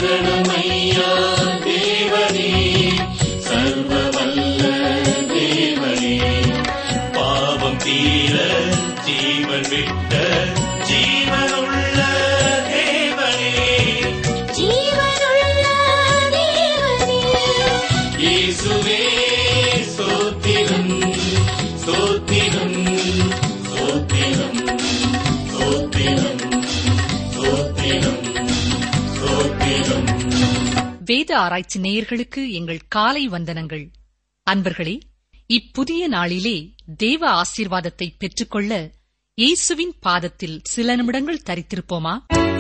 சரணமையா தேவனே சர்வ வல்ல தேவனே பாவம் தீர ஜீவன் விட்ட ஜீவனுள்ள தேவனே ஜீவனுள்ள தேவனே இயேசுவே சோத்திரம் சோத்திரம் சோத்திரம் சோத்திரம் சோத்திரம் சோத்திரம் வேத ஆராய்ச்சி நேயர்களுக்கு எங்கள் காலை வந்தனங்கள் அன்பர்களே இப்புதிய நாளிலே தேவ ஆசீர்வாதத்தை பெற்றுக்கொள்ள இயேசுவின் பாதத்தில் சில நிமிடங்கள் தரித்திருப்போமா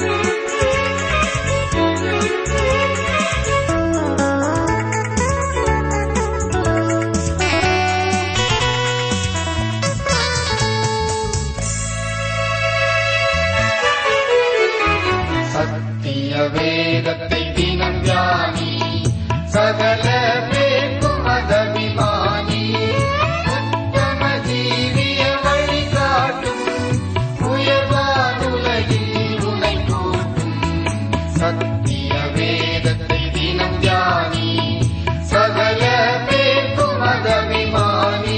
சத்திய வேதத்தை தினம் தியானி சகல பேக்கும் அதபிமானி உத்தம ஜீவிய வழிகாட்டும் உயர்வானுலகில் உனை கூட்டும் சத்திய வேதத்தை தினம் தியானி சகல பேக்கும் அதபிமானி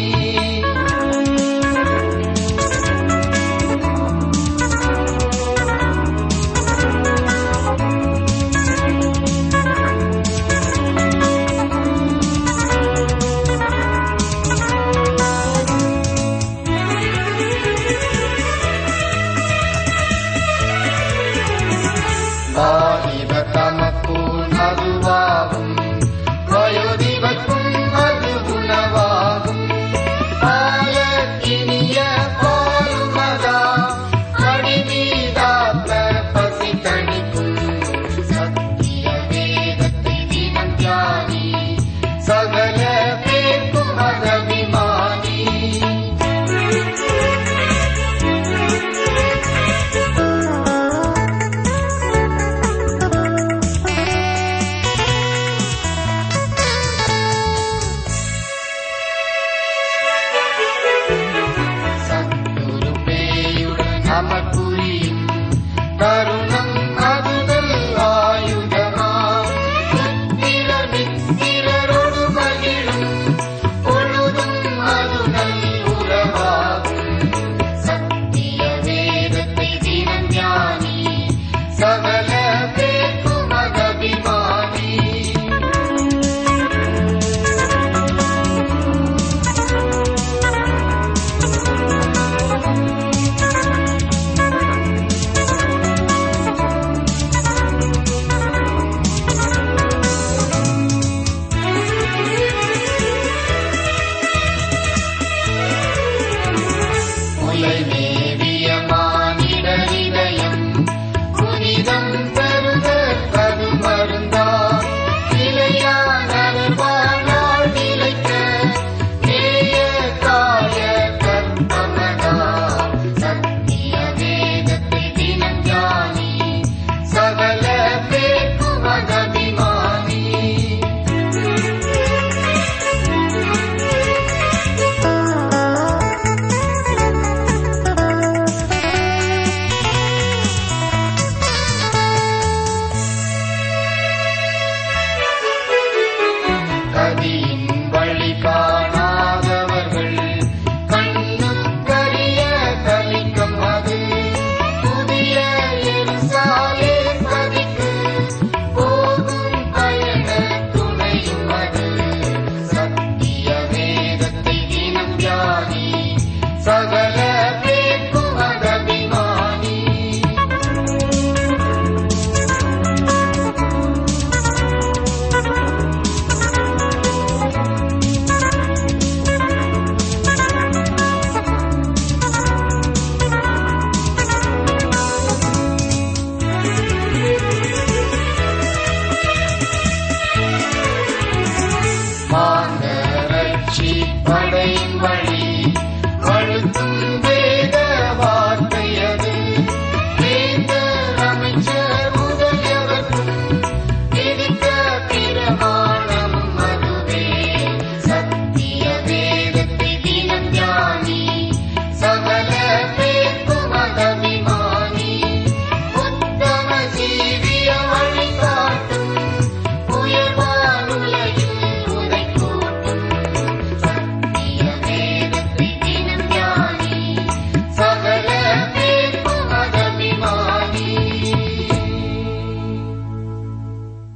வாலிப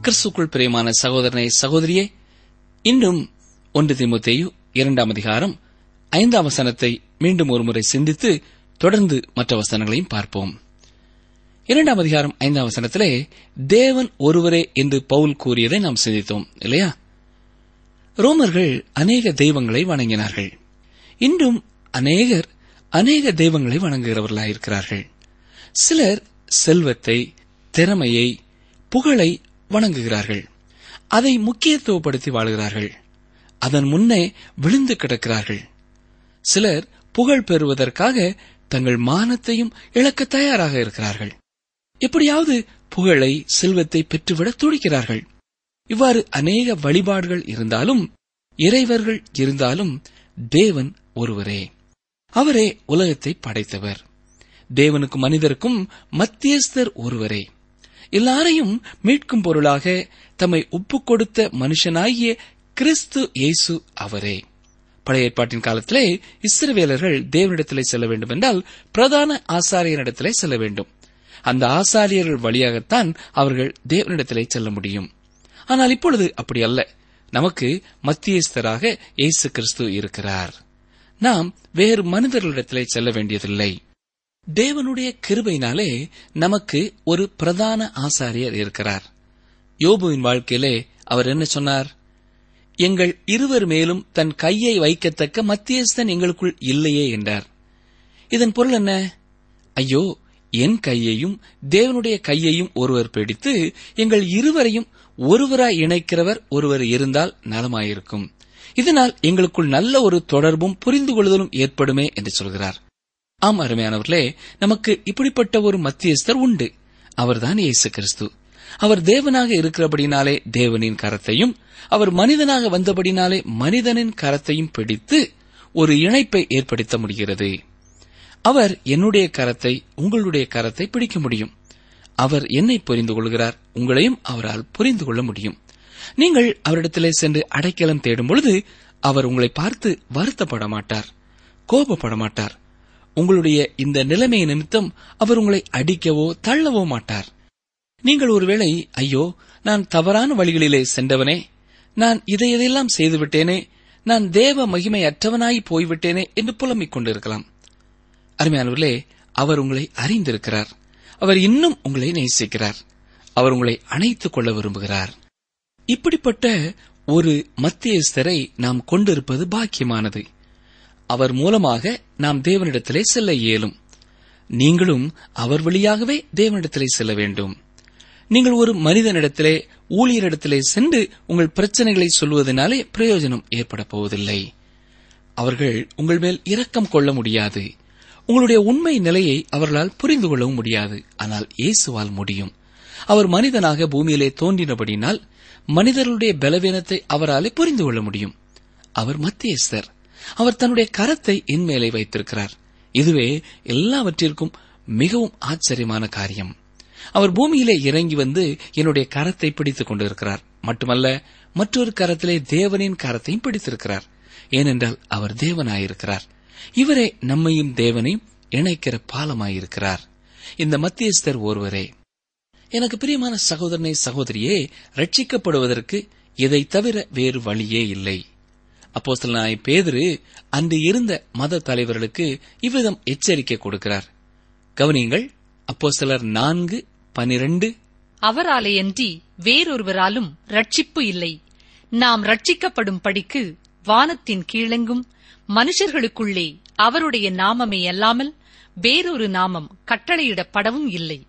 கிறிஸ்துக்குள் பிரியமான சகோதரனை சகோதரியே இன்னும் ஒன்று திமுத்தேயு இரண்டாம் அதிகாரம் ஐந்தாம் வசனத்தை மீண்டும் ஒருமுறை சிந்தித்து தொடர்ந்து மற்ற வசனங்களையும் பார்ப்போம் இரண்டாம் அதிகாரம் ஐந்தாம் வசனத்திலே தேவன் ஒருவரே என்று பவுல் கூறியதை நாம் சிந்தித்தோம் இல்லையா ரோமர்கள் அநேக தெய்வங்களை வணங்கினார்கள் இன்றும் அநேகர் அநேக தெய்வங்களை வணங்குகிறவர்களாயிருக்கிறார்கள் சிலர் செல்வத்தை திறமையை புகழை வணங்குகிறார்கள் அதை முக்கியத்துவப்படுத்தி வாழுகிறார்கள் அதன் முன்னே விழுந்து கிடக்கிறார்கள் சிலர் புகழ் பெறுவதற்காக தங்கள் மானத்தையும் இழக்க தயாராக இருக்கிறார்கள் எப்படியாவது புகழை செல்வத்தை பெற்றுவிட துடிக்கிறார்கள் இவ்வாறு அநேக வழிபாடுகள் இருந்தாலும் இறைவர்கள் இருந்தாலும் தேவன் ஒருவரே அவரே உலகத்தை படைத்தவர் தேவனுக்கும் மனிதருக்கும் மத்தியஸ்தர் ஒருவரே எல்லாரையும் மீட்கும் பொருளாக தம்மை ஒப்புக் கொடுத்த மனுஷனாகிய கிறிஸ்து இயேசு அவரே பழைய ஏற்பாட்டின் காலத்திலே இஸ்ரவேலர்கள் தேவனிடத்திலே செல்ல வேண்டும் என்றால் பிரதான ஆசாரியனிடத்திலே செல்ல வேண்டும் அந்த ஆசாரியர்கள் வழியாகத்தான் அவர்கள் தேவனிடத்திலே செல்ல முடியும் ஆனால் இப்பொழுது அப்படி அல்ல நமக்கு மத்தியஸ்தராக இயேசு கிறிஸ்து இருக்கிறார் நாம் வேறு மனிதர்களிடத்திலே செல்ல வேண்டியதில்லை தேவனுடைய கிருபையினாலே நமக்கு ஒரு பிரதான ஆசாரியர் இருக்கிறார் யோபுவின் வாழ்க்கையிலே அவர் என்ன சொன்னார் எங்கள் இருவர் மேலும் தன் கையை வைக்கத்தக்க மத்தியஸ்தன் எங்களுக்குள் இல்லையே என்றார் இதன் பொருள் என்ன ஐயோ என் கையையும் தேவனுடைய கையையும் ஒருவர் பிடித்து எங்கள் இருவரையும் ஒருவராய் இணைக்கிறவர் ஒருவர் இருந்தால் நலமாயிருக்கும் இதனால் எங்களுக்குள் நல்ல ஒரு தொடர்பும் புரிந்து கொள்ளுதலும் ஏற்படுமே என்று சொல்கிறார் ஆம் அருமையானவர்களே நமக்கு இப்படிப்பட்ட ஒரு மத்தியஸ்தர் உண்டு அவர்தான் இயேசு கிறிஸ்து அவர் தேவனாக இருக்கிறபடினாலே தேவனின் கரத்தையும் அவர் மனிதனாக வந்தபடினாலே மனிதனின் கரத்தையும் பிடித்து ஒரு இணைப்பை ஏற்படுத்த முடிகிறது அவர் என்னுடைய கரத்தை உங்களுடைய கரத்தை பிடிக்க முடியும் அவர் என்னை புரிந்து கொள்கிறார் உங்களையும் அவரால் புரிந்து கொள்ள முடியும் நீங்கள் அவரிடத்திலே சென்று அடைக்கலம் தேடும் பொழுது அவர் உங்களை பார்த்து வருத்தப்பட மாட்டார் கோபப்பட மாட்டார் உங்களுடைய இந்த நிலைமை நிமித்தம் அவர் உங்களை அடிக்கவோ தள்ளவோ மாட்டார் நீங்கள் ஒருவேளை ஐயோ நான் தவறான வழிகளிலே சென்றவனே நான் இதை இதையெல்லாம் செய்துவிட்டேனே நான் தேவ மகிமை அற்றவனாய் போய்விட்டேனே என்று புலம்பிக் கொண்டிருக்கலாம் அருமையானவர்களே அவர் உங்களை அறிந்திருக்கிறார் அவர் இன்னும் உங்களை நேசிக்கிறார் அவர் உங்களை அணைத்துக் கொள்ள விரும்புகிறார் இப்படிப்பட்ட ஒரு மத்தியஸ்தரை நாம் கொண்டிருப்பது பாக்கியமானது அவர் மூலமாக நாம் தேவனிடத்திலே செல்ல இயலும் நீங்களும் அவர் வழியாகவே தேவனிடத்திலே செல்ல வேண்டும் நீங்கள் ஒரு மனிதனிடத்திலே ஊழியரிடத்திலே சென்று உங்கள் பிரச்சனைகளை சொல்வதனாலே பிரயோஜனம் ஏற்பட போவதில்லை அவர்கள் உங்கள் மேல் இரக்கம் கொள்ள முடியாது உங்களுடைய உண்மை நிலையை அவர்களால் புரிந்து கொள்ளவும் முடியாது ஆனால் இயேசுவால் முடியும் அவர் மனிதனாக பூமியிலே தோன்றினபடினால் மனிதர்களுடைய பலவீனத்தை அவராலே புரிந்து கொள்ள முடியும் அவர் மத்தியஸ்தர் அவர் தன்னுடைய கரத்தை என் மேலே வைத்திருக்கிறார் இதுவே எல்லாவற்றிற்கும் மிகவும் ஆச்சரியமான காரியம் அவர் பூமியிலே இறங்கி வந்து என்னுடைய கரத்தை பிடித்துக் கொண்டிருக்கிறார் மட்டுமல்ல மற்றொரு கரத்திலே தேவனின் கரத்தையும் பிடித்திருக்கிறார் ஏனென்றால் அவர் தேவனாயிருக்கிறார் இவரே நம்மையும் தேவனையும் இணைக்கிற பாலமாயிருக்கிறார் இந்த மத்தியஸ்தர் ஒருவரே எனக்கு பிரியமான சகோதரனை சகோதரியே ரட்சிக்கப்படுவதற்கு இதை தவிர வேறு வழியே இல்லை அப்போஸ்தலனாய் பேதுரு அன்று இருந்த மத தலைவர்களுக்கு இவ்விதம் எச்சரிக்கை கொடுக்கிறார் கவனியுங்கள் அப்போஸ்தலர் நான்கு பனிரெண்டு அவராலேயன்றி வேறொருவராலும் ரட்சிப்பு இல்லை நாம் ரட்சிக்கப்படும் படிக்கு வானத்தின் கீழெங்கும் மனுஷர்களுக்குள்ளே அவருடைய நாமமே அல்லாமல் வேறொரு நாமம் கட்டளையிடப்படவும் இல்லை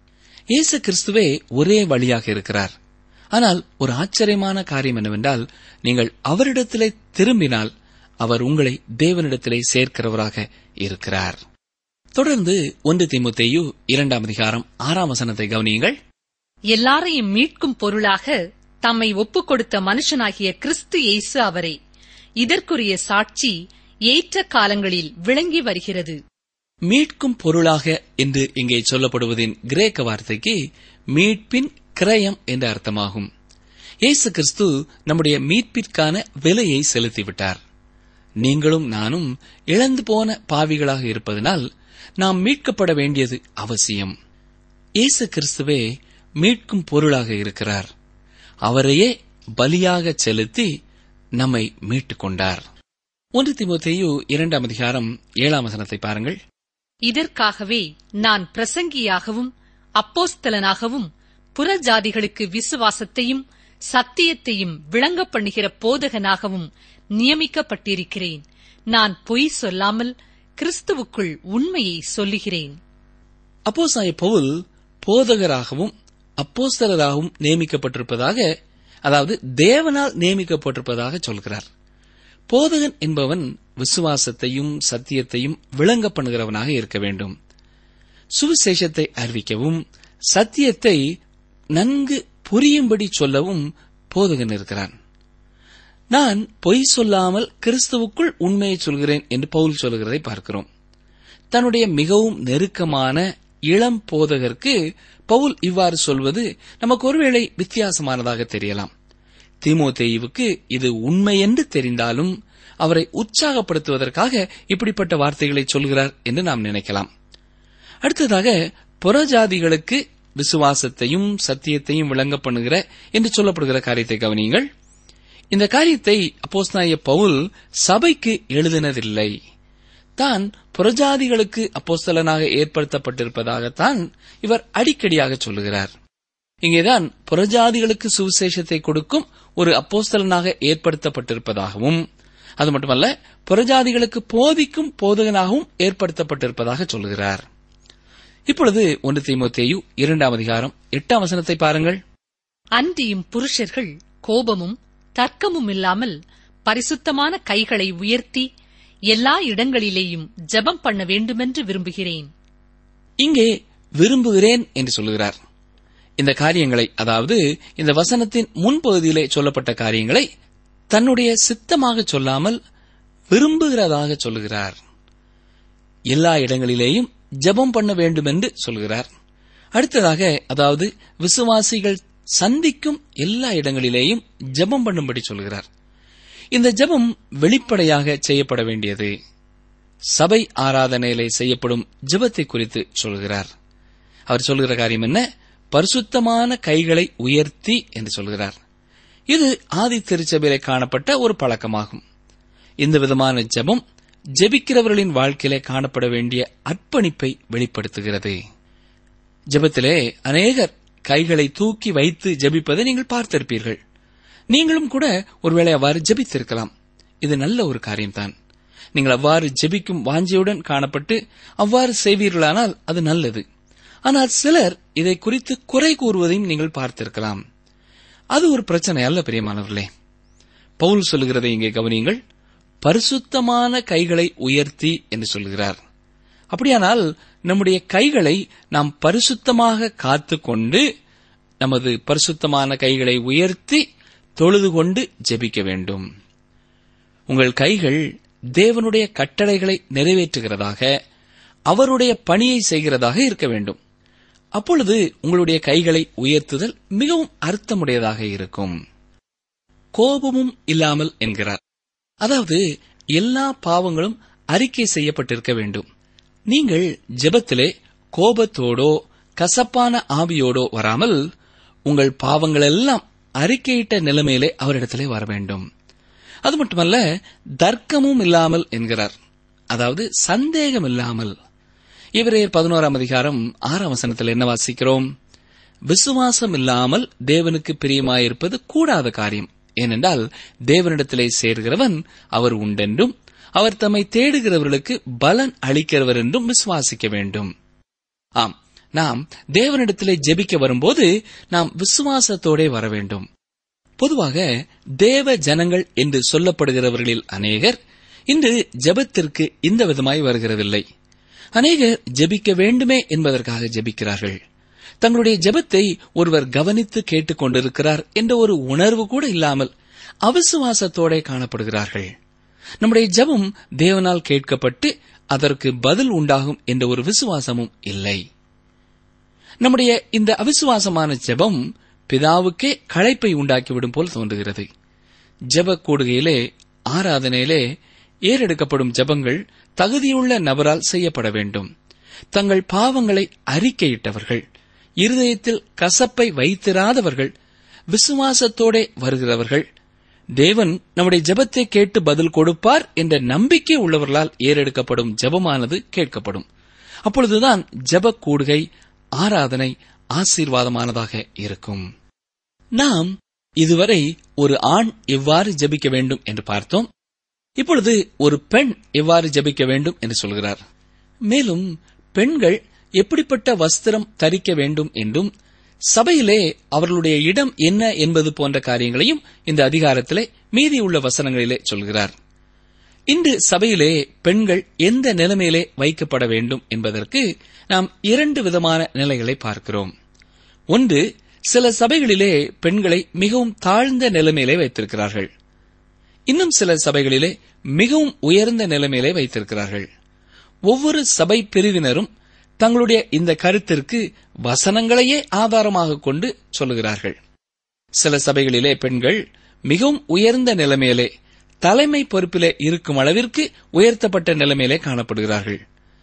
இயேசு கிறிஸ்துவே ஒரே வழியாக இருக்கிறார் ஆனால் ஒரு ஆச்சரியமான காரியம் என்னவென்றால் நீங்கள் அவரிடத்திலே திரும்பினால் அவர் உங்களை தேவனிடத்திலே சேர்க்கிறவராக இருக்கிறார் தொடர்ந்து ஒன்று திமுத்தேயு இரண்டாம் அதிகாரம் ஆறாம் வசனத்தை கவனியுங்கள் எல்லாரையும் மீட்கும் பொருளாக தம்மை ஒப்புக் கொடுத்த மனுஷனாகிய கிறிஸ்து இயேசு அவரே இதற்குரிய சாட்சி ஏற்ற காலங்களில் விளங்கி வருகிறது மீட்கும் பொருளாக என்று இங்கே சொல்லப்படுவதின் கிரேக்க வார்த்தைக்கு மீட்பின் கிரயம் என்ற அர்த்தமாகும் இயேசு கிறிஸ்து நம்முடைய மீட்பிற்கான விலையை செலுத்திவிட்டார் நீங்களும் நானும் இழந்து போன பாவிகளாக இருப்பதனால் நாம் மீட்கப்பட வேண்டியது அவசியம் இயேசு கிறிஸ்துவே மீட்கும் பொருளாக இருக்கிறார் அவரையே பலியாக செலுத்தி நம்மை மீட்டுக் கொண்டார் ஒன்று திமுத்தேயு இரண்டாம் அதிகாரம் ஏழாம் வசனத்தை பாருங்கள் இதற்காகவே நான் பிரசங்கியாகவும் அப்போஸ்தலனாகவும் புறஜாதிகளுக்கு விசுவாசத்தையும் சத்தியத்தையும் விளங்க பண்ணுகிற போதகனாகவும் நியமிக்கப்பட்டிருக்கிறேன் நான் பொய் சொல்லாமல் கிறிஸ்துவுக்குள் உண்மையை சொல்லுகிறேன் அப்போஸ்தலனாகிய பவுல் போதகராகவும் அப்போஸ்தலராகவும் நியமிக்கப்பட்டிருப்பதாக அதாவது தேவனால் நியமிக்கப்பட்டிருப்பதாக சொல்கிறார் போதகன் என்பவன் விசுவாசத்தையும் சத்தியத்தையும் விளங்க பண்ணுகிறவனாக இருக்க வேண்டும் சுவிசேஷத்தை அறிவிக்கவும் சத்தியத்தை நன்கு புரியும்படி சொல்லவும் போதகன் இருக்கிறான் நான் பொய் சொல்லாமல் கிறிஸ்துவுக்குள் உண்மையை சொல்கிறேன் என்று பவுல் சொல்கிறதை பார்க்கிறோம் தன்னுடைய மிகவும் நெருக்கமான இளம் போதகருக்கு பவுல் இவ்வாறு சொல்வது நமக்கு ஒருவேளை வித்தியாசமானதாக தெரியலாம் தீமோத்தேயுவுக்கு இது உண்மை என்று தெரிந்தாலும் அவரை உற்சாகப்படுத்துவதற்காக இப்படிப்பட்ட வார்த்தைகளை சொல்கிறார் என்று நாம் நினைக்கலாம் அடுத்ததாக புறஜாதிகளுக்கு விசுவாசத்தையும் சத்தியத்தையும் விளங்க பண்ணுகிற என்று சொல்லப்படுகிற காரியத்தை கவனியுங்கள் இந்த காரியத்தை அப்போஸ்தலனாகிய பவுல் சபைக்கு எழுதினதில்லை தான் புறஜாதிகளுக்கு அப்போஸ்தலனாக ஏற்படுத்தப்பட்டிருப்பதாகத்தான் இவர் அடிக்கடியாக சொல்லுகிறார் இங்கேதான் புறஜாதிகளுக்கு சுவிசேஷத்தை கொடுக்கும் ஒரு அப்போஸ்தலனாக ஏற்படுத்தப்பட்டிருப்பதாகவும் அது மட்டுமல்ல புறஜாதிகளுக்கு போதிக்கும் போதகனாகவும் ஏற்படுத்தப்பட்டிருப்பதாக சொல்கிறார் இப்பொழுது ஒன்று தீமோத்தேயு இரண்டாம் அதிகாரம் எட்டாம் வசனத்தை பாருங்கள் அன்றியும் புருஷர்கள் கோபமும் தர்க்கமும் இல்லாமல் பரிசுத்தமான கைகளை உயர்த்தி எல்லா இடங்களிலேயும் ஜெபம் பண்ண வேண்டுமென்று விரும்புகிறேன் இங்கே விரும்புகிறேன் என்று சொல்லுகிறார் இந்த காரியங்களை அதாவது இந்த வசனத்தின் முன்பகுதியிலே சொல்லப்பட்ட காரியங்களை தன்னுடைய சித்தமாக சொல்லாமல் விரும்புகிறதாக சொல்லுகிறார் எல்லா இடங்களிலேயும் ஜெபம் பண்ண வேண்டும் என்று சொல்கிறார் அடுத்ததாக அதாவது விசுவாசிகள் சந்திக்கும் எல்லா இடங்களிலேயும் ஜெபம் பண்ணும்படி சொல்கிறார் இந்த ஜெபம் வெளிப்படையாக செய்யப்பட வேண்டியது சபை ஆராதனையிலே செய்யப்படும் ஜெபத்தை குறித்து சொல்கிறார் அவர் சொல்கிற காரியம் என்ன பரிசுத்தமான கைகளை உயர்த்தி என்று சொல்கிறார் இது ஆதி திருச்சபையிலே காணப்பட்ட ஒரு பழக்கமாகும் இந்த விதமான ஜெபம் ஜெபிக்கிறவர்களின் வாழ்க்கையிலே காணப்பட வேண்டிய அர்ப்பணிப்பை வெளிப்படுத்துகிறது ஜெபத்திலே அநேகர் கைகளை தூக்கி வைத்து ஜெபிப்பதை நீங்கள் பார்த்திருப்பீர்கள் நீங்களும் கூட ஒருவேளை அவ்வாறு ஜெபித்திருக்கலாம் இது நல்ல ஒரு காரியம்தான் நீங்கள் அவ்வாறு ஜெபிக்கும் வாஞ்சையுடன் காணப்பட்டு அவ்வாறு செய்வீர்களானால் அது நல்லது ஆனால் சிலர் இதை குறித்து குறை கூறுவதையும் நீங்கள் பார்த்திருக்கலாம் அது ஒரு பிரச்சனை அல்ல பிரியமானவர்களே பவுல் சொல்லுகிறதை இங்கே கவனியுங்கள் பரிசுத்தமான கைகளை உயர்த்தி என்று சொல்கிறார் அப்படியானால் நம்முடைய கைகளை நாம் பரிசுத்தமாக காத்துக்கொண்டு நமது பரிசுத்தமான கைகளை உயர்த்தி தொழுது கொண்டு ஜெபிக்க வேண்டும் உங்கள் கைகள் தேவனுடைய கட்டளைகளை நிறைவேற்றுகிறதாக அவருடைய பணியை செய்கிறதாக இருக்க வேண்டும் அப்பொழுது உங்களுடைய கைகளை உயர்த்துதல் மிகவும் அர்த்தமுடையதாக இருக்கும் கோபமும் இல்லாமல் என்கிறார் அதாவது எல்லா பாவங்களும் அறிக்கை செய்யப்பட்டிருக்க வேண்டும் நீங்கள் ஜெபத்திலே கோபத்தோடோ கசப்பான ஆவியோடோ வராமல் உங்கள் பாவங்கள் எல்லாம் அறிக்கையிட்ட நிலைமையிலே அவரிடத்திலே வர வேண்டும் அது மட்டுமல்ல தர்க்கமும் இல்லாமல் என்கிறார் அதாவது சந்தேகம் இல்லாமல் இவரேர் பதினோராம் அதிகாரம் ஆறாம் வசனத்தில் என்ன வாசிக்கிறோம் விசுவாசம் இல்லாமல் தேவனுக்கு பிரியமாயிருப்பது கூடாத காரியம் ஏனென்றால் தேவனிடத்திலே சேர்கிறவன் அவர் உண்டென்றும் அவர் தம்மை தேடுகிறவர்களுக்கு பலன் அளிக்கிறவர் என்றும் விசுவாசிக்க வேண்டும் ஆம் நாம் தேவனிடத்திலே ஜெபிக்க வரும்போது நாம் விசுவாசத்தோடே வர வேண்டும் பொதுவாக தேவ ஜனங்கள் என்று சொல்லப்படுகிறவர்களில் அநேகர் இன்று ஜெபத்திற்கு இந்த விதமாய் வருகிறதில்லை அநேகர் ஜெபிக்க வேண்டுமே என்பதற்காக ஜெபிக்கிறார்கள் தங்களுடைய ஜெபத்தை ஒருவர் கவனித்து கேட்டுக் கொண்டிருக்கிறார் என்ற ஒரு உணர்வு கூட இல்லாமல் அவிசுவாசத்தோட காணப்படுகிறார்கள் நம்முடைய ஜெபம் தேவனால் கேட்கப்பட்டு அதற்கு பதில் உண்டாகும் என்ற ஒரு விசுவாசமும் இல்லை நம்முடைய இந்த அவிசுவாசமான ஜெபம் பிதாவுக்கே களைப்பை உண்டாக்கிவிடும் போல் தோன்றுகிறது ஜெப கூடுகையிலே ஆராதனையிலே ஏறெடுக்கப்படும் ஜெபங்கள் தகுதியுள்ள நபரால் செய்யப்பட வேண்டும் தங்கள் பாவங்களை அறிக்கையிட்டவர்கள் இருதயத்தில் கசப்பை வைத்திராதவர்கள் விசுவாசத்தோடே வருகிறவர்கள் தேவன் நம்முடைய ஜெபத்தை கேட்டு பதில் கொடுப்பார் என்ற நம்பிக்கை உள்ளவர்களால் ஏறெடுக்கப்படும் ஜெபமானது கேட்கப்படும் அப்பொழுதுதான் ஜெப கூடுகை ஆராதனை ஆசீர்வாதமானதாக இருக்கும் நாம் இதுவரை ஒரு ஆண் எவ்வாறு ஜெபிக்க வேண்டும் என்று பார்த்தோம் இப்பொழுது ஒரு பெண் எவ்வாறு ஜெபிக்க வேண்டும் என்று சொல்கிறார் மேலும் பெண்கள் எப்படிப்பட்ட வஸ்திரம் தரிக்க வேண்டும் என்றும் சபையிலே அவர்களுடைய இடம் என்ன என்பது போன்ற காரியங்களையும் இந்த அதிகாரத்திலே மீதியுள்ள வசனங்களிலே சொல்கிறார் இன்று சபையிலே பெண்கள் எந்த நிலைமையிலே வைக்கப்பட வேண்டும் என்பதற்கு நாம் இரண்டு விதமான நிலைகளை பார்க்கிறோம் ஒன்று சில சபைகளிலே பெண்களை மிகவும் தாழ்ந்த நிலைமையிலே வைத்திருக்கிறார்கள் இன்னும் சில சபைகளிலே மிகவும் உயர்ந்த நிலைமையிலே வைத்திருக்கிறார்கள் ஒவ்வொரு சபை பிரிவினரும் தங்களுடைய இந்த கருத்திற்கு வசனங்களையே ஆதாரமாக கொண்டு சொல்லுகிறார்கள் சில சபைகளிலே பெண்கள் மிகவும் உயர்ந்த நிலைமையிலே தலைமை பொறுப்பிலே இருக்கும் அளவிற்கு உயர்த்தப்பட்ட நிலைமையிலே காணப்படுகிறார்கள்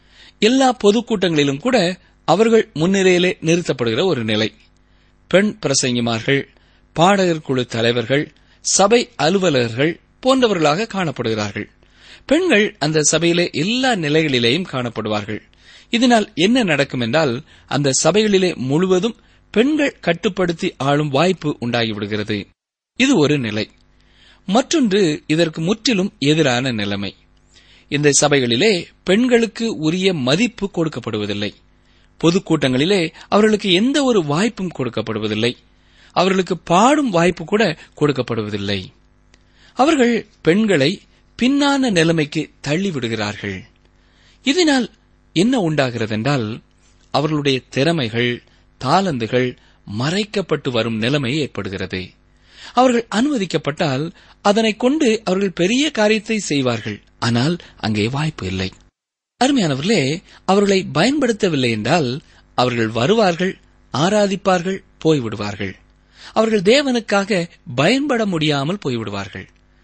எல்லா பொதுக்கூட்டங்களிலும் கூட அவர்கள் முன்னிலையிலே நிறுத்தப்படுகிற ஒரு நிலை பெண் பிரசங்கிமார்கள் பாடகர் குழு தலைவர்கள் சபை அலுவலர்கள் போன்றவர்களாக காணப்படுகிறார்கள் பெண்கள் அந்த சபையிலே எல்லா நிலைகளிலேயும் காணப்படுவார்கள் இதனால் என்ன நடக்கும் என்றால் அந்த சபைகளிலே முழுவதும் பெண்கள் கட்டுப்படுத்தி ஆளும் வாய்ப்பு உண்டாகிவிடுகிறது இது ஒரு நிலை மற்றொன்று இதற்கு முற்றிலும் எதிரான நிலைமை இந்த சபைகளிலே பெண்களுக்கு உரிய மதிப்பு கொடுக்கப்படுவதில்லை பொதுக்கூட்டங்களிலே அவர்களுக்கு எந்த ஒரு வாய்ப்பும் கொடுக்கப்படுவதில்லை அவர்களுக்கு பாடும் வாய்ப்பு கூட கொடுக்கப்படுவதில்லை அவர்கள் பெண்களை பின்னான நிலைமைக்கு தள்ளிவிடுகிறார்கள் இதனால் என்ன உண்டாகிறது என்றால் அவர்களுடைய திறமைகள் தாளந்துகள் மறைக்கப்பட்டு வரும் நிலைமை ஏற்படுகிறது அவர்கள் அனுமதிக்கப்பட்டால் அதனை கொண்டு அவர்கள் பெரிய காரியத்தை செய்வார்கள் ஆனால் அங்கே வாய்ப்பு இல்லை அருமையானவர்களே அவர்களை பயன்படுத்தவில்லை என்றால் அவர்கள் வருவார்கள் ஆராதிப்பார்கள் போய்விடுவார்கள் அவர்கள் தேவனுக்காக பயன்பட முடியாமல் போய்விடுவார்கள்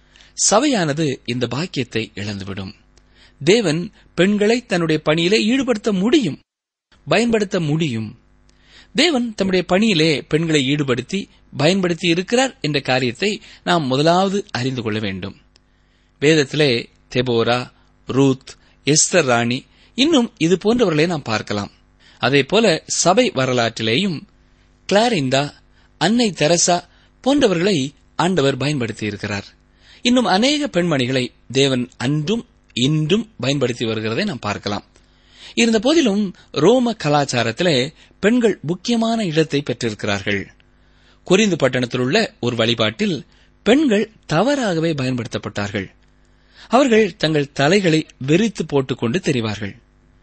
சபையானது இந்த பாக்கியத்தை இழந்துவிடும் தேவன் பெண்களை தன்னுடைய பணியிலே ஈடுபடுத்த முடியும் பயன்படுத்த முடியும் தேவன் தம்முடைய பணியிலே பெண்களை ஈடுபடுத்தி பயன்படுத்தி இருக்கிறார் என்ற காரியத்தை நாம் முதலாவது அறிந்து கொள்ள வேண்டும் வேதத்திலே தெபோரா ரூத் எஸ்தர் ராணி இன்னும் இது போன்றவர்களை நாம் பார்க்கலாம் அதே போல சபை வரலாற்றிலேயும் கிளாரிந்தா அன்னை தெரசா போன்றவர்களை ஆண்டவர் பயன்படுத்தி இருக்கிறார் இன்னும் அநேக பெண்மணிகளை தேவன் அன்றும் இன்றும் பயன்படுத்தி வருகிறதை நாம் பார்க்கலாம் இருந்த போதிலும் ரோம கலாச்சாரத்திலே பெண்கள் முக்கியமான இடத்தை பெற்றிருக்கிறார்கள் கொரிந்து பட்டணத்தில் உள்ள ஒரு வழிபாட்டில் பெண்கள் தவறாகவே பயன்படுத்தப்பட்டார்கள் அவர்கள் தங்கள் தலைகளை வெறித்து போட்டுக்கொண்டு தெரிவார்கள்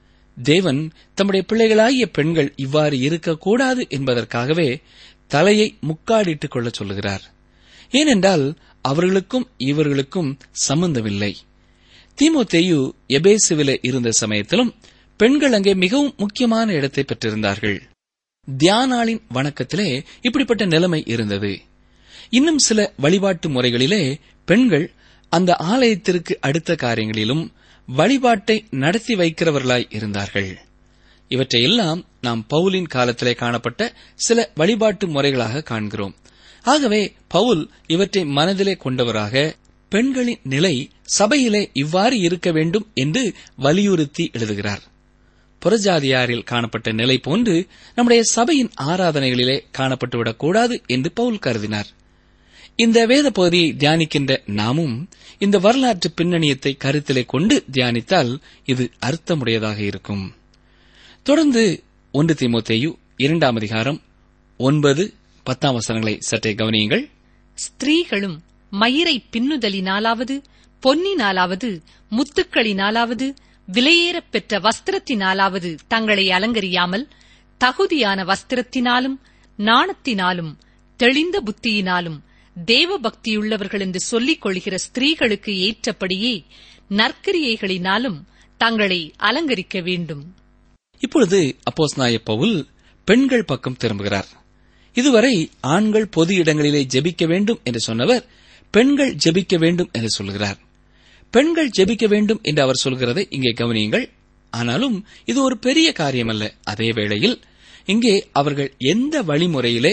தேவன் தம்முடைய பிள்ளைகளாகிய பெண்கள் இவ்வாறு இருக்கக்கூடாது என்பதற்காகவே தலையை முக்காடிட்டுக் கொள்ள சொல்லுகிறார் ஏனென்றால் அவர்களுக்கும் இவர்களுக்கும் சம்பந்தமில்லை தீமோத்தேயு எபேசுவிலே இருந்த சமயத்திலும் பெண்கள் அங்கே மிகவும் முக்கியமான இடத்தை பெற்றிருந்தார்கள் தியானாளின் வணக்கத்திலே இப்படிப்பட்ட நிலைமை இருந்தது இன்னும் சில வழிபாட்டு முறைகளிலே பெண்கள் அந்த ஆலயத்திற்கு அடுத்த காரியங்களிலும் வழிபாட்டை நடத்தி வைக்கிறவர்களாய் இருந்தார்கள் இவற்றையெல்லாம் நாம் பவுலின் காலத்திலே காணப்பட்ட சில வழிபாட்டு முறைகளாக காண்கிறோம் ஆகவே பவுல் இவற்றை மனதிலே கொண்டவராக பெண்களின் நிலை சபையிலே இவ்வாறு இருக்க வேண்டும் என்று வலியுறுத்தி எழுதுகிறார் புறஜாதியாரில் காணப்பட்ட நிலை போன்று நம்முடைய சபையின் ஆராதனைகளிலே காணப்பட்டுவிடக் கூடாது என்று பவுல் கருதினார் இந்த வேத பகுதியை தியானிக்கின்ற நாமும் இந்த வரலாற்று பின்னணியத்தை கருத்திலே கொண்டு தியானித்தால் இது அர்த்தமுடையதாக இருக்கும் தொடர்ந்து ஒன்று தீமோத்தேயு இரண்டாம் அதிகாரம் ஒன்பது பத்தாம் வசனங்களை சற்றே கவனியுங்கள் ஸ்திரீகளும் மயிரை பின்னுதலினாலாவது பொன்னினாலாவது முத்துக்களினாலாவது விலையேறப் பெற்ற வஸ்திரத்தினாலாவது தங்களை அலங்கரியாமல் தகுதியான வஸ்திரத்தினாலும் நாணத்தினாலும் தெளிந்த புத்தியினாலும் தேவ பக்தியுள்ளவர்கள் என்று சொல்லிக் கொள்கிற ஸ்திரீகளுக்கு ஏற்றபடியே நற்கிரியைகளினாலும் தங்களை அலங்கரிக்க வேண்டும் இப்பொழுது அப்போஸ் பவுல் பெண்கள் பக்கம் திரும்புகிறார் இதுவரை ஆண்கள் பொது இடங்களிலே ஜெபிக்க வேண்டும் என்று சொன்னவர் பெண்கள் ஜெபிக்க வேண்டும் என்று சொல்கிறார் பெண்கள் ஜெபிக்க வேண்டும் என்று அவர் சொல்கிறதை இங்கே கவனியுங்கள் ஆனாலும் இது ஒரு பெரிய காரியமல்ல அதே வேளையில் இங்கே அவர்கள் எந்த வழிமுறையிலே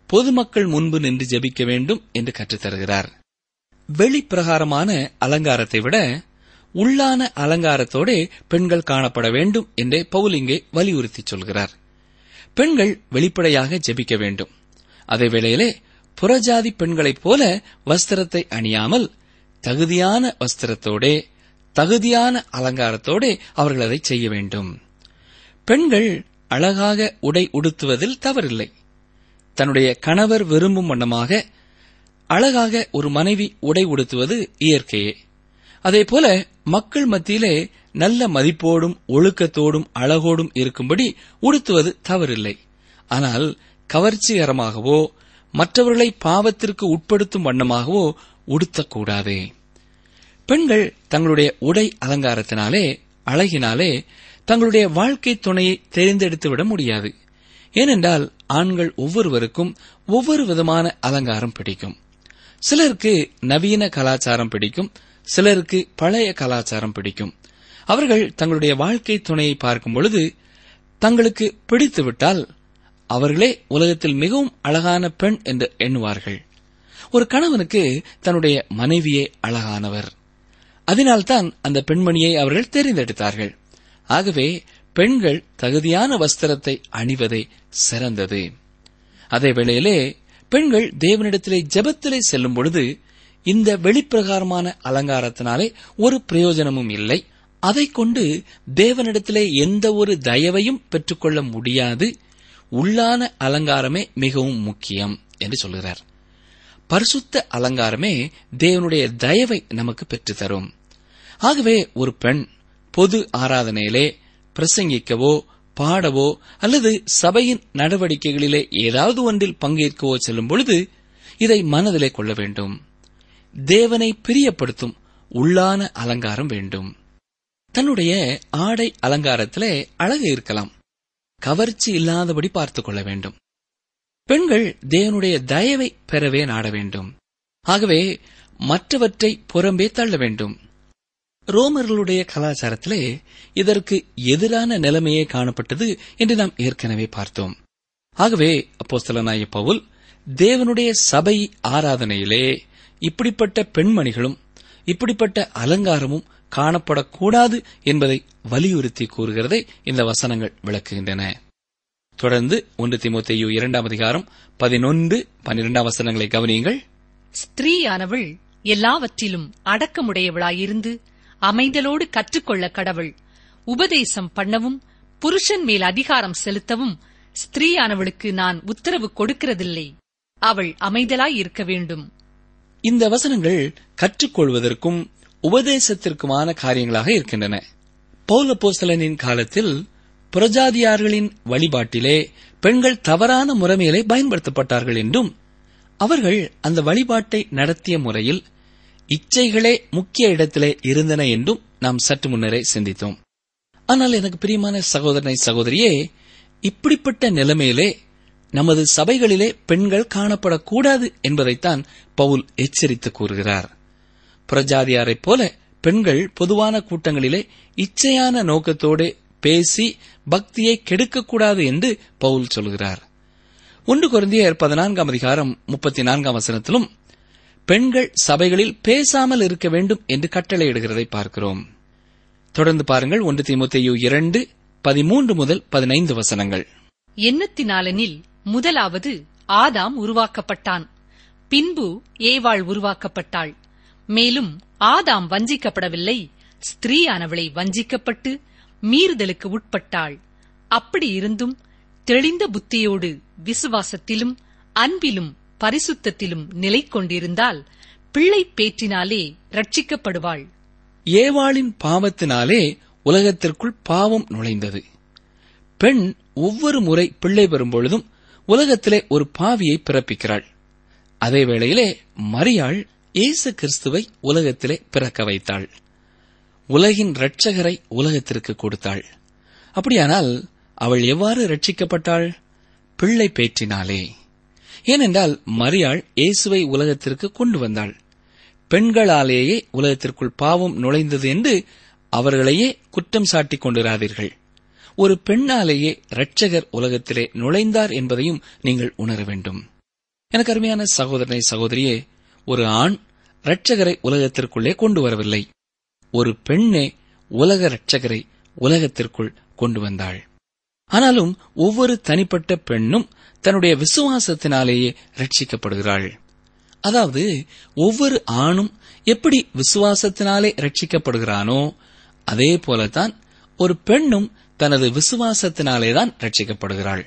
பொதுமக்கள் முன்பு நின்று ஜெபிக்க வேண்டும் என்று கற்றுத்தருகிறார் வெளிப்பிரகாரமான அலங்காரத்தை விட உள்ளான அலங்காரத்தோட பெண்கள் காணப்பட வேண்டும் என்றே பவுல் இங்கே வலியுறுத்தி சொல்கிறார் பெண்கள் வெளிப்படையாக ஜெபிக்க வேண்டும் அதே வேளையிலே புறஜாதி பெண்களைப் போல வஸ்திரத்தை அணியாமல் தகுதியான வஸ்திரத்தோடே தகுதியான அலங்காரத்தோடே அவர்கள் அதை செய்ய வேண்டும் பெண்கள் அழகாக உடை உடுத்துவதில் தவறில்லை தன்னுடைய கணவர் விரும்பும் வண்ணமாக அழகாக ஒரு மனைவி உடை உடுத்துவது இயற்கையே அதேபோல மக்கள் மத்தியிலே நல்ல மதிப்போடும் ஒழுக்கத்தோடும் அழகோடும் இருக்கும்படி உடுத்துவது தவறில்லை ஆனால் கவர்ச்சிகரமாகவோ மற்றவர்களை பாவத்திற்கு உட்படுத்தும் வண்ணமாகவோ உடுத்தக்கூடாது பெண்கள் தங்களுடைய உடை அலங்காரத்தினாலே அழகினாலே தங்களுடைய வாழ்க்கை துணையை தெரிந்தெடுத்து விட முடியாது ஏனென்றால் ஆண்கள் ஒவ்வொருவருக்கும் ஒவ்வொரு விதமான அலங்காரம் பிடிக்கும் சிலருக்கு நவீன கலாச்சாரம் பிடிக்கும் சிலருக்கு பழைய கலாச்சாரம் பிடிக்கும் அவர்கள் தங்களுடைய வாழ்க்கை துணையை பார்க்கும் பொழுது தங்களுக்கு பிடித்துவிட்டால் அவர்களே உலகத்தில் மிகவும் அழகான பெண் என்று எண்ணுவார்கள் ஒரு கணவனுக்கு தன்னுடைய மனைவியே அழகானவர் அதனால்தான் அந்த பெண்மணியை அவர்கள் தெரிந்தெடுத்தார்கள் ஆகவே பெண்கள் தகுதியான வஸ்திரத்தை அணிவதே சிறந்தது அதே வேளையிலே பெண்கள் தேவனிடத்திலே ஜெபத்திலே செல்லும் பொழுது இந்த வெளிப்பிரகாரமான அலங்காரத்தினாலே ஒரு பிரயோஜனமும் இல்லை அதைக் கொண்டு தேவனிடத்திலே எந்த ஒரு தயவையும் பெற்றுக்கொள்ள முடியாது உள்ளான அலங்காரமே மிகவும் முக்கியம் என்று சொல்கிறார் பரிசுத்த அலங்காரமே தேவனுடைய தயவை நமக்கு பெற்றுத்தரும் ஆகவே ஒரு பெண் பொது ஆராதனையிலே பிரசங்கிக்கவோ பாடவோ அல்லது சபையின் நடவடிக்கைகளிலே ஏதாவது ஒன்றில் பங்கேற்கவோ செல்லும் பொழுது இதை மனதிலே கொள்ள வேண்டும் தேவனை பிரியப்படுத்தும் உள்ளான அலங்காரம் வேண்டும் தன்னுடைய ஆடை அலங்காரத்திலே அழகு இருக்கலாம் கவர்ச்சி இல்லாதபடி பார்த்துக் கொள்ள வேண்டும் பெண்கள் தேவனுடைய தயவை பெறவே நாட வேண்டும் ஆகவே மற்றவற்றை புறம்பே தள்ள வேண்டும் ரோமர்களுடைய கலாச்சாரத்திலே இதற்கு எதிரான நிலைமையே காணப்பட்டது என்று நாம் ஏற்கனவே பார்த்தோம் ஆகவே அப்போஸ்தலனாய பவுல் தேவனுடைய சபை ஆராதனையிலே இப்படிப்பட்ட பெண்மணிகளும் இப்படிப்பட்ட அலங்காரமும் காணப்படக்கூடாது என்பதை வலியுறுத்தி கூறுகிறதை இந்த வசனங்கள் விளக்குகின்றன தொடர்ந்து ஒன்று திமுத்தையு இரண்டாம் அதிகாரம் பதினொன்று பன்னிரெண்டாம் வசனங்களை கவனியுங்கள் ஸ்திரீயானவள் எல்லாவற்றிலும் அடக்கமுடையவளாயிருந்து அமைதலோடு கற்றுக்கொள்ள கடவுள் உபதேசம் பண்ணவும் புருஷன் மேல் அதிகாரம் செலுத்தவும் ஸ்திரீயானவளுக்கு நான் உத்தரவு கொடுக்கிறதில்லை அவள் அமைதலாய் இருக்க வேண்டும் இந்த வசனங்கள் கற்றுக்கொள்வதற்கும் உபதேசத்திற்குமான காரியங்களாக இருக்கின்றன பௌலப்போஸ்தலனின் காலத்தில் புரஜாதியார்களின் வழிபாட்டிலே பெண்கள் தவறான முறைமையிலே பயன்படுத்தப்பட்டார்கள் என்றும் அவர்கள் அந்த வழிபாட்டை நடத்திய முறையில் இச்சைகளே முக்கிய இடத்திலே இருந்தன என்றும் நாம் சற்று முன்னரே சிந்தித்தோம் ஆனால் எனக்கு பிரியமான சகோதரனை சகோதரியே இப்படிப்பட்ட நிலைமையிலே நமது சபைகளிலே பெண்கள் காணப்படக்கூடாது என்பதைத்தான் பவுல் எச்சரித்து கூறுகிறார் புறஜாதியாரைப் போல பெண்கள் பொதுவான கூட்டங்களிலே இச்சையான நோக்கத்தோடு பேசி பக்தியை கெடுக்கக்கூடாது என்று பவுல் சொல்கிறார் ஒன்று குருந்தியர் பதினான்காம் அதிகாரம் முப்பத்தி நான்காம் வசனத்திலும் பெண்கள் சபைகளில் பேசாமல் இருக்க வேண்டும் என்று கட்டளையிடுகிறதை பார்க்கிறோம் தொடர்ந்து பாருங்கள் ஒன்று தீமுத்தையு இரண்டு பதிமூன்று முதல் பதினைந்து வசனங்கள் எண்ணத்தினாலெனில் முதலாவது ஆதாம் உருவாக்கப்பட்டான் பின்பு ஏவாள் உருவாக்கப்பட்டாள் மேலும் ஆதாம் வஞ்சிக்கப்படவில்லை ஸ்திரீயானவளை வஞ்சிக்கப்பட்டு மீறுதலுக்கு உட்பட்டாள் அப்படி இருந்தும் தெளிந்த புத்தியோடு விசுவாசத்திலும் அன்பிலும் பரிசுத்தத்திலும் நிலை கொண்டிருந்தால் பிள்ளை பேற்றினாலே ரட்சிக்கப்படுவாள் ஏவாளின் பாவத்தினாலே உலகத்திற்குள் பாவம் நுழைந்தது பெண் ஒவ்வொரு முறை பிள்ளை பெறும் பொழுதும் உலகத்திலே ஒரு பாவியை பிறப்பிக்கிறாள் அதே வேளையிலே மரியாள் இயேசு கிறிஸ்துவை உலகத்திலே பிறக்க வைத்தாள் உலகின் இரட்சகரை உலகத்திற்கு கொடுத்தாள் அப்படியானால் அவள் எவ்வாறு ரட்சிக்கப்பட்டாள் பிள்ளை பேற்றினாலே ஏனென்றால் மரியாள் இயேசுவை உலகத்திற்கு கொண்டு வந்தாள் பெண்களாலேயே உலகத்திற்குள் பாவம் நுழைந்தது என்று அவர்களையே குற்றம் சாட்டிக் கொண்டிராதீர்கள் ஒரு பெண்ணாலேயே இரட்சகர் உலகத்திலே நுழைந்தார் என்பதையும் நீங்கள் உணர வேண்டும் எனக்கு அருமையான சகோதரனை சகோதரியே ஒரு ஆண் இரட்சகரை உலகத்திற்குள்ளே கொண்டு வரவில்லை ஒரு பெண்ணே உலக இரட்சகரை உலகத்திற்குள் கொண்டு வந்தாள் ஆனாலும் ஒவ்வொரு தனிப்பட்ட பெண்ணும் தன்னுடைய விசுவாசத்தினாலேயே ரட்சிக்கப்படுகிறாள் அதாவது ஒவ்வொரு ஆணும் எப்படி விசுவாசத்தினாலே ரட்சிக்கப்படுகிறானோ அதே போலத்தான் ஒரு பெண்ணும் தனது விசுவாசத்தினாலேதான் ரட்சிக்கப்படுகிறாள்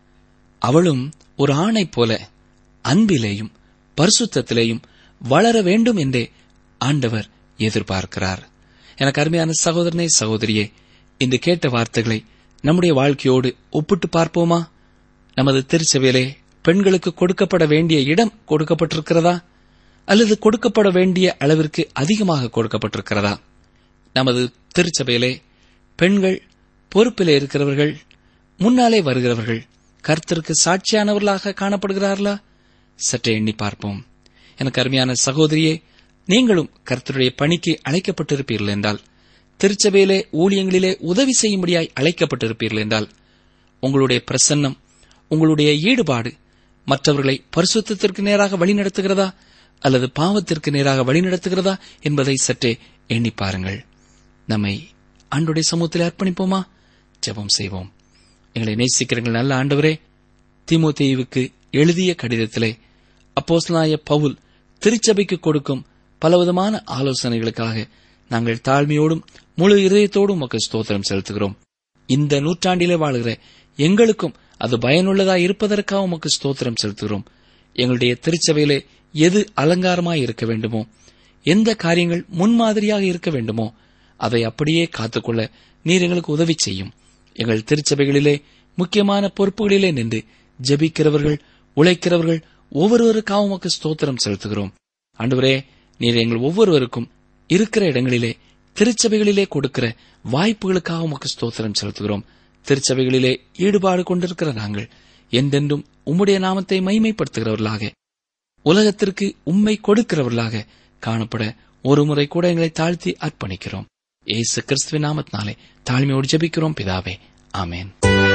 அவளும் ஒரு ஆணைப் போல அன்பிலேயும் பரிசுத்தத்திலேயும் வளர வேண்டும் என்றே ஆண்டவர் எதிர்பார்க்கிறார் எனக்கு அருமையான சகோதரனே சகோதரியே இந்த கேட்ட வார்த்தைகளை நம்முடைய வாழ்க்கையோடு ஒப்பிட்டு பார்ப்போமா நமது திருச்சபையிலே பெண்களுக்கு கொடுக்கப்பட வேண்டிய இடம் கொடுக்கப்பட்டிருக்கிறதா அல்லது கொடுக்கப்பட வேண்டிய அளவிற்கு அதிகமாக கொடுக்கப்பட்டிருக்கிறதா நமது திருச்சபையிலே பெண்கள் பொறுப்பிலே இருக்கிறவர்கள் முன்னாலே வருகிறவர்கள் கர்த்தருக்கு சாட்சியானவர்களாக காணப்படுகிறார்களா சற்றே எண்ணி பார்ப்போம் எனக்கு அருமையான சகோதரியே நீங்களும் கர்த்தருடைய பணிக்கு அழைக்கப்பட்டிருப்பீர்கள் என்றால் திருச்சபையிலே ஊழியங்களிலே உதவி செய்யும்படியாய் அழைக்கப்பட்டிருப்பீர்கள் என்றால் உங்களுடைய பிரசன்னம் உங்களுடைய ஈடுபாடு மற்றவர்களை பரிசுத்தத்திற்கு நேராக வழிநடத்துகிறதா அல்லது பாவத்திற்கு நேராக வழிநடத்துகிறதா என்பதை சற்றே எண்ணி பாருங்கள் நம்மை ஆண்டுடைய சமூகத்தில் அர்ப்பணிப்போமா ஜெபம் செய்வோம் எங்களை நேசிக்கிறீர்கள் நல்ல ஆண்டவரே தீமோத்தேயுவுக்கு எழுதிய கடிதத்திலே அப்போஸ்தலனாய பவுல் திருச்சபைக்கு கொடுக்கும் பலவிதமான ஆலோசனைகளுக்காக நாங்கள் தாழ்மையோடும் முழு இதயத்தோடும் உமக்கு ஸ்தோத்திரம் செலுத்துகிறோம் இந்த நூற்றாண்டிலே வாழுகிற எங்களுக்கும் அது பயனுள்ளதா இருப்பதற்காக உமக்கு ஸ்தோத்திரம் செலுத்துகிறோம் எங்களுடைய திருச்சபையிலே எது அலங்காரமாய் இருக்க வேண்டுமோ எந்த காரியங்கள் முன்மாதிரியாக இருக்க வேண்டுமோ அதை அப்படியே காத்துக்கொள்ள நீர் எங்களுக்கு உதவி செய்யும் எங்கள் திருச்சபைகளிலே முக்கியமான பொறுப்புகளிலே நின்று ஜெபிக்கிறவர்கள் உழைக்கிறவர்கள் ஒவ்வொருவருக்காக உமக்கு ஸ்தோத்திரம் செலுத்துகிறோம் ஆண்டவரே நீர் எங்கள் ஒவ்வொருவருக்கும் இருக்கிற இடங்களிலே திருச்சபைகளிலே கொடுக்கிற வாய்ப்புகளுக்காக உமக்கு ஸ்தோத்திரம் செலுத்துகிறோம் திருச்சபைகளிலே ஈடுபாடு கொண்டிருக்கிற நாங்கள் என்றென்றும் உம்முடைய நாமத்தை மைமைப்படுத்துகிறவர்களாக உலகத்திற்கு உம்மை கொடுக்கிறவர்களாக காணப்பட ஒரு முறை கூட எங்களை தாழ்த்தி அர்ப்பணிக்கிறோம் ஏசு கிறிஸ்துவின் நாமத்தினாலே தாழ்மையோடு ஜெபிக்கிறோம் பிதாவே ஆமேன்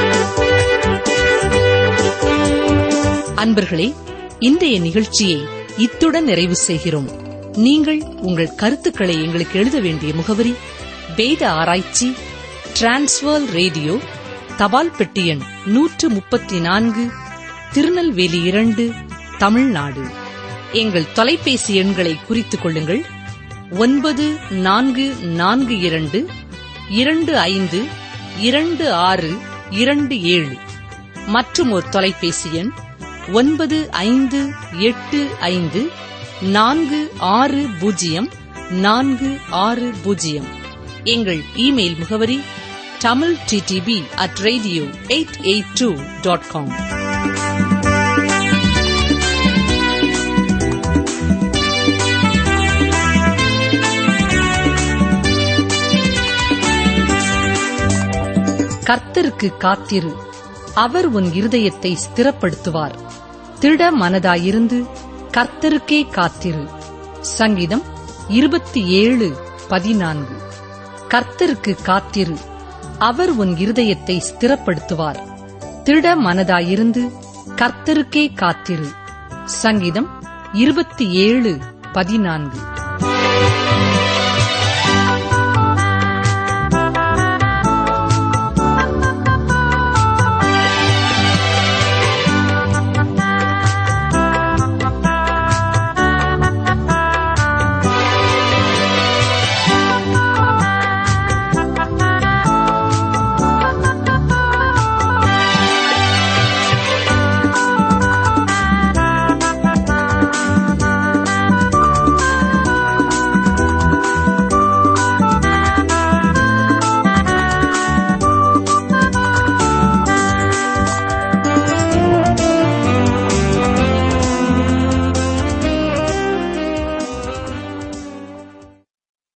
அன்பர்களே இன்றைய நிகழ்ச்சியை இத்துடன் நிறைவு செய்கிறோம் நீங்கள் உங்கள் கருத்துக்களை எங்களுக்கு எழுத வேண்டிய முகவரி வேத ஆராய்ச்சி டிரான்ஸ்வர் ரேடியோ தபால் பெட்டி எண் நூற்று முப்பத்தி நான்கு திருநெல்வேலி இரண்டு தமிழ்நாடு எங்கள் தொலைபேசி எண்களை குறித்துக் கொள்ளுங்கள் ஒன்பது நான்கு நான்கு இரண்டு இரண்டு ஐந்து இரண்டு ஆறு இரண்டு ஏழு மற்றும் ஒரு தொலைபேசி எண் ஒன்பது ஐந்து எட்டு ஐந்து நான்கு ஆறு பூஜ்ஜியம் நான்கு ஆறு பூஜ்ஜியம் எங்கள் இமெயில் முகவரி Tamil DTP at radio eight eight two dot com கர்த்தருக்கு காத்திரு அவர் உன் இருதயத்தை ஸ்திரப்படுத்துவார் திட மனதாயிருந்து கர்த்தருக்கே காத்திரு சங்கீதம் இருபத்தி ஏழு பதினான்கு கர்த்தருக்கு காத்திரு அவர் உன் இருதயத்தை ஸ்திரப்படுத்துவார் திட மனதாயிருந்து கர்த்தருக்கே காத்திரு சங்கீதம் இருபத்தி ஏழு பதினான்கு